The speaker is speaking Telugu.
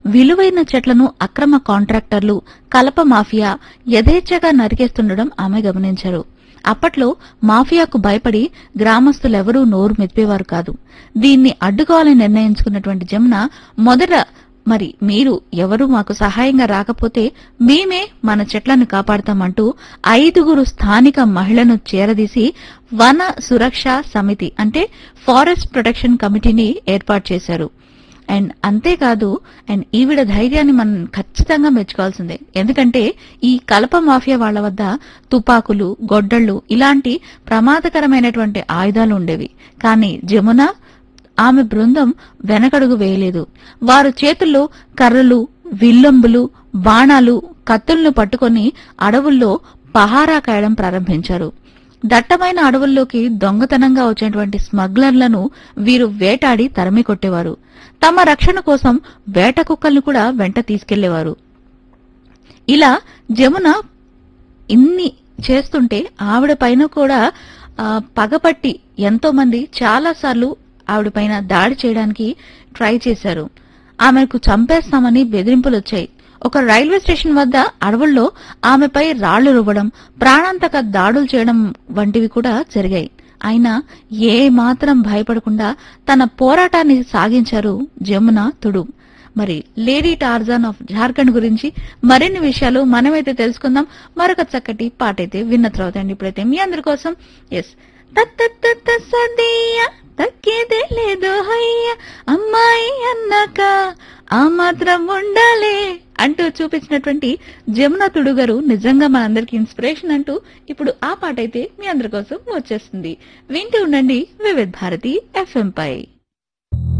విలువైన చెట్లను అక్రమ కాంట్రాక్టర్లు కలప మాఫియా యథేచ్ఛగా నరికేస్తుండడం ఆమె గమనించారు అప్పట్లో మాఫియాకు భయపడి గ్రామస్తులెవరూ నోరు మెదిపేవారు కాదు దీన్ని అడ్డుకోవాలని నిర్ణయించుకున్నటువంటి జమున మొదట మరి మీరు ఎవరు మాకు సహాయంగా రాకపోతే మేమే మన చెట్లను కాపాడతామంటూ ఐదుగురు స్థానిక మహిళను చేరదీసి వన సురక్ష సమితి అంటే ఫారెస్ట్ ప్రొటెక్షన్ కమిటీని ఏర్పాటు చేశారు అండ్ అంతేకాదు అండ్ ఈవిడ ధైర్యాన్ని మనం ఖచ్చితంగా మెచ్చుకోవాల్సిందే ఎందుకంటే ఈ కలప మాఫియా వాళ్ళ వద్ద తుపాకులు గొడ్డళ్ళు ఇలాంటి ప్రమాదకరమైనటువంటి ఆయుధాలు ఉండేవి కానీ జమున ఆమె బృందం వెనకడుగు వేయలేదు వారు చేతుల్లో కర్రలు విల్లంబులు బాణాలు కత్తులను పట్టుకొని అడవుల్లో పహారా కాయడం ప్రారంభించారు దట్టమైన అడవుల్లోకి దొంగతనంగా వచ్చేటువంటి స్మగ్లర్లను వీరు వేటాడి తరిమి కొట్టేవారు తమ రక్షణ కోసం వేట కుక్కల్ని కూడా వెంట తీసుకెళ్లేవారు ఇలా జమున ఇన్ని చేస్తుంటే ఆవిడ పైన కూడా ఆ, పగపట్టి ఎంతో మంది చాలా సార్లు ఆవిడ పైన దాడి చేయడానికి ట్రై చేశారు ఆమెకు చంపేస్తామని బెదిరింపులు వచ్చాయి ఒక రైల్వే స్టేషన్ వద్ద అడవుల్లో ఆమెపై రాళ్లు రువ్వడం ప్రాణాంతక దాడులు చేయడం వంటివి కూడా జరిగాయి అయినా ఏ మాత్రం భయపడకుండా తన పోరాటాన్ని సాగించారు జమున తుడు మరి లేడీ టార్జాన్ ఆఫ్ జార్ఖండ్ గురించి మరిన్ని విషయాలు మనమైతే తెలుసుకుందాం మరొక చక్కటి పాట అయితే విన్న తర్వాత అండి ఇప్పుడైతే మీ అందరి కోసం ఎస్ తక్కేదే లేదు హయ్య అమ్మాయి అన్నాక ఆ మాత్రం ఉండాలే అంటూ చూపించినటువంటి జమున తుడు గారు నిజంగా మనందరికి ఇన్స్పిరేషన్ అంటూ ఇప్పుడు ఆ పాట అయితే మీ అందరి కోసం వచ్చేస్తుంది వింటూ ఉండండి వివిధ్ భారతి ఎఫ్ఎం పై